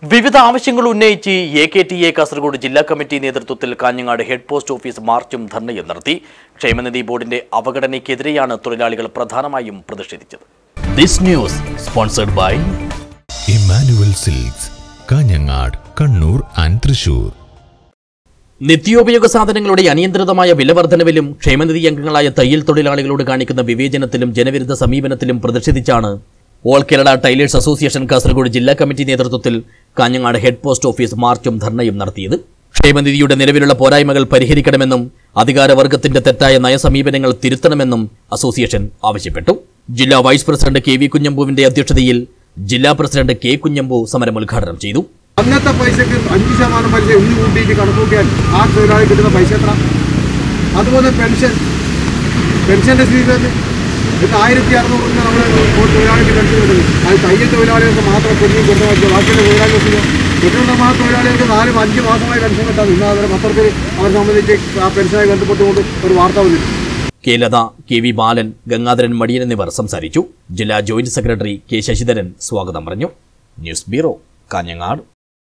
വിവിധ ആവശ്യങ്ങൾ ഉന്നയിച്ച് A K T A Kasaragod ജില്ലാ കമ്മിറ്റി നേതൃത്വത്തിൽ കാഞ്ഞങ്ങാട് ഹെഡ് പോസ്റ്റ് ഓഫീസ് മാർച്ചും ധർണയും നടത്തി ക്ഷേമനിധി ബോർഡിന്റെ അവഗണനയ്ക്കെതിരെയാണ് തൊഴിലാളികൾ പ്രധാനമായും പ്രതിഷേധിച്ചത് this news sponsored by Emmanuel silks Kanhangad Kannur and Thrissur നിത്യോപയോഗ സാധനങ്ങളുടെ അനിയന്ത്രിതമായ വിലവർദ്ധനവിലും ക്ഷേമനിധി അംഗങ്ങളായ തയ്യൽ തൊഴിലാളികളോട് കാണിക്കുന്ന വിവേചനത്തിലും ജനവിരുദ്ധ സമീപനത്തിലും പ്രതിഷേധിച്ചാണ് all Kerala tailors association Kasaragod ജില്ലാ കമ്മിറ്റി നേതൃത്വത്തിൽ കാഞ്ഞങ്ങാട് ഹെഡ് പോസ്റ്റ് ഓഫീസ് മാർച്ചും ധർണയും നടത്തിയത് ക്ഷേമനിധിയുടെ നിലവിലുള്ള പോരായ്മകൾ പരിഹരിക്കണമെന്നും അധികാരവർഗത്തിന്റെ തെറ്റായ നയസമീപനങ്ങൾ തിരുത്തണമെന്നും അസോസിയേഷൻ ആവശ്യപ്പെട്ടു ജില്ലാ വൈസ് പ്രസിഡന്റ് കെ വി കുഞ്ഞമ്പുവിന്റെ അധ്യക്ഷതയിൽ ജില്ലാ പ്രസിഡന്റ് കെ കുഞ്ഞമ്പു സമരം ഉദ്ഘാടനം ചെയ്തു അന്നത്തെ പൈസക്ക് അഞ്ച് ശതമാനം പലിശ ഇന്ന് കൂട്ടിയിട്ട് കണക്കൂട്ടിയാൽ ആ തൊഴിലാളി കിട്ടുന്ന പൈസ എത്ര അതുപോലെ പെൻഷൻ പെൻഷൻ്റെ സ്ഥിതി തന്നെ ഇന്ന് ആയിരത്തി അറുന്നൂറ് രൂപ നമ്മൾ തൊഴിലാളിക്ക് പെൻഷൻ കിട്ടുന്നു അത് തയ്യൽ തൊഴിലാളികൾക്ക് മാത്രം പെൻഷൻ കൊടുത്താൽ മതി ബാക്കിയുള്ള തൊഴിലാളികൾക്ക് തൊഴിലുറപ്പ് തൊഴിലാളികൾക്ക് നാലും അഞ്ച് മാസമായി പെൻഷൻ കിട്ടാൻ ഇന്ന് അവരെ പത്രത്തിൽ അവരെ സംബന്ധിച്ച് ആ പെൻഷനായി ബന്ധപ്പെട്ടുകൊണ്ട് ഒരു വാർത്ത വന്നിട്ടുണ്ട് K Latha K V Balan Gangadharan Madiyan എന്നിവർ സംസാരിച്ചു ജില്ലാ ജോയിന്റ് സെക്രട്ടറി കെ ശശിധരൻ സ്വാഗതം പറഞ്ഞു ന്യൂസ് ബ്യൂറോ കാഞ്ഞങ്ങാട്